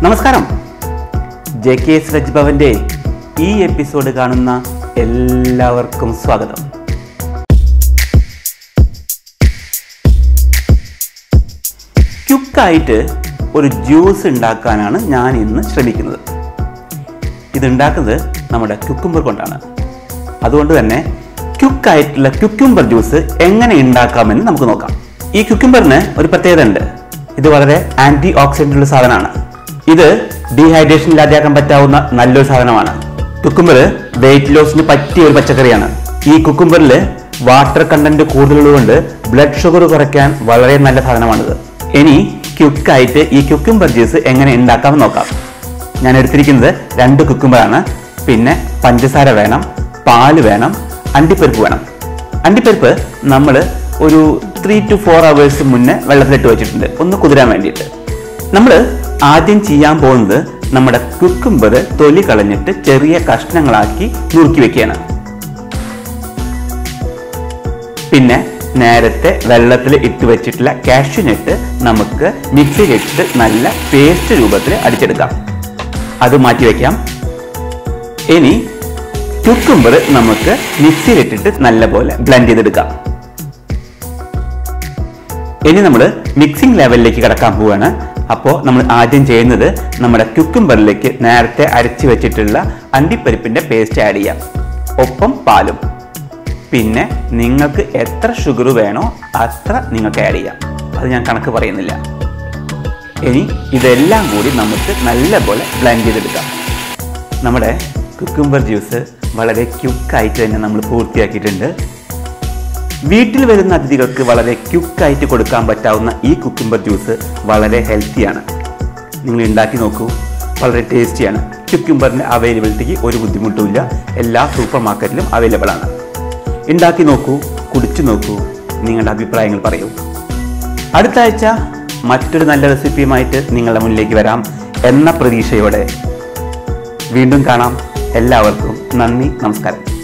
നമസ്കാരം J K S veg ഭവന്റെ ഈ എപ്പിസോഡ് കാണുന്ന എല്ലാവർക്കും സ്വാഗതം ക്യുക്കായിട്ട് ഒരു ജ്യൂസ് ഉണ്ടാക്കാനാണ് ഞാൻ ഇന്ന് ശ്രമിക്കുന്നത് ഇതുണ്ടാക്കുന്നത് നമ്മുടെ ക്യുക്കുംബർ കൊണ്ടാണ് അതുകൊണ്ട് തന്നെ ക്യുക്കായിട്ടുള്ള ക്യുക്കുംബർ ജ്യൂസ് എങ്ങനെ ഉണ്ടാക്കാമെന്ന് നമുക്ക് നോക്കാം ഈ ക്യുക്കുംബറിന് ഒരു പ്രത്യേകത ഉണ്ട് ഇത് വളരെ ആന്റി ഓക്സിഡന്റ് ഉള്ള സാധനമാണ് ഇത് ഡീഹൈഡ്രേഷൻ ഇല്ലാതെയാക്കാൻ പറ്റാവുന്ന നല്ലൊരു സാധനമാണ് കുക്കുംബർ വെയിറ്റ് ലോസിന് പറ്റിയ ഒരു പച്ചക്കറിയാണ് ഈ കുക്കുംബറിൽ വാട്ടർ കണ്ടന്റ് കൂടുതലുള്ളതുകൊണ്ട് ബ്ലഡ് ഷുഗർ കുറയ്ക്കാൻ വളരെ നല്ല സാധനമാണിത് ഇനി ക്യുക്കായിട്ട് ഈ ക്യുക്കുംബർ ജ്യൂസ് എങ്ങനെ ഉണ്ടാക്കാമെന്ന് നോക്കാം ഞാൻ എടുത്തിരിക്കുന്നത് രണ്ട് കുക്കുംബറാണ് പിന്നെ പഞ്ചസാര വേണം പാല് വേണം അണ്ടിപ്പരിപ്പ് വേണം അണ്ടിപ്പരിപ്പ് നമ്മൾ ഒരു ത്രീ ടു ഫോർ അവേഴ്സ് മുന്നേ വെള്ളത്തിലിട്ട് വെച്ചിട്ടുണ്ട് ഒന്ന് കുതിരാൻ വേണ്ടിയിട്ട് നമ്മൾ ആദ്യം ചെയ്യാൻ പോകുന്നത് നമ്മുടെ കുക്കുംബർ തൊലി കളഞ്ഞിട്ട് ചെറിയ കഷ്ണങ്ങളാക്കി നുറുക്കി വെക്കുകയാണ് പിന്നെ നേരത്തെ വെള്ളത്തിൽ ഇട്ട് വെച്ചിട്ടുള്ള കാഷ്യൂനട്ട് നമുക്ക് മിക്സിയിലിട്ട് നല്ല പേസ്റ്റ് രൂപത്തിൽ അടിച്ചെടുക്കാം അത് മാറ്റി വയ്ക്കാം ഇനി കുക്കുംബർ നമുക്ക് മിക്സിയിലിട്ടിട്ട് നല്ലപോലെ ബ്ലെൻഡ് ചെയ്തെടുക്കാം ഇനി നമ്മൾ മിക്സിംഗ് ലെവലിലേക്ക് കടക്കാൻ പോവുകയാണ് അപ്പോൾ നമ്മൾ ആദ്യം ചെയ്യുന്നത് നമ്മുടെ കുക്കുംബറിലേക്ക് നേരത്തെ അരച്ച് വെച്ചിട്ടുള്ള അണ്ടിപ്പരിപ്പിൻ്റെ പേസ്റ്റ് ആഡ് ചെയ്യാം ഒപ്പം പാലും പിന്നെ നിങ്ങൾക്ക് എത്ര ഷുഗർ വേണോ അത്ര നിങ്ങൾക്ക് ആഡ് ചെയ്യാം അത് ഞാൻ കണക്ക് പറയുന്നില്ല ഇനി ഇതെല്ലാം കൂടി നമുക്ക് നല്ലപോലെ ബ്ലെൻഡ് ചെയ്തെടുക്കാം നമ്മുടെ കുക്കുംബർ ജ്യൂസ് വളരെ ക്യുക്കായിട്ട് തന്നെ നമ്മൾ പൂർത്തിയാക്കിയിട്ടുണ്ട് വീട്ടിൽ വരുന്ന അതിഥികൾക്ക് വളരെ ക്യുക്കായിട്ട് കൊടുക്കാൻ പറ്റാവുന്ന ഈ കുക്കുംബർ ജ്യൂസ് വളരെ ഹെൽത്തിയാണ് നിങ്ങൾ ഉണ്ടാക്കി നോക്കൂ വളരെ ടേസ്റ്റിയാണ് ക്യുക്കുംബറിൻ്റെ അവൈലബിലിറ്റിക്ക് ഒരു ബുദ്ധിമുട്ടുമില്ല എല്ലാ സൂപ്പർ മാർക്കറ്റിലും അവൈലബിൾ ആണ് ഉണ്ടാക്കി നോക്കൂ കുടിച്ചു നോക്കൂ നിങ്ങളുടെ അഭിപ്രായങ്ങൾ പറയൂ അടുത്ത ആഴ്ച മറ്റൊരു നല്ല റെസിപ്പിയുമായിട്ട് നിങ്ങളുടെ മുന്നിലേക്ക് വരാം എന്ന പ്രതീക്ഷയോടെ വീണ്ടും കാണാം എല്ലാവർക്കും നന്ദി നമസ്കാരം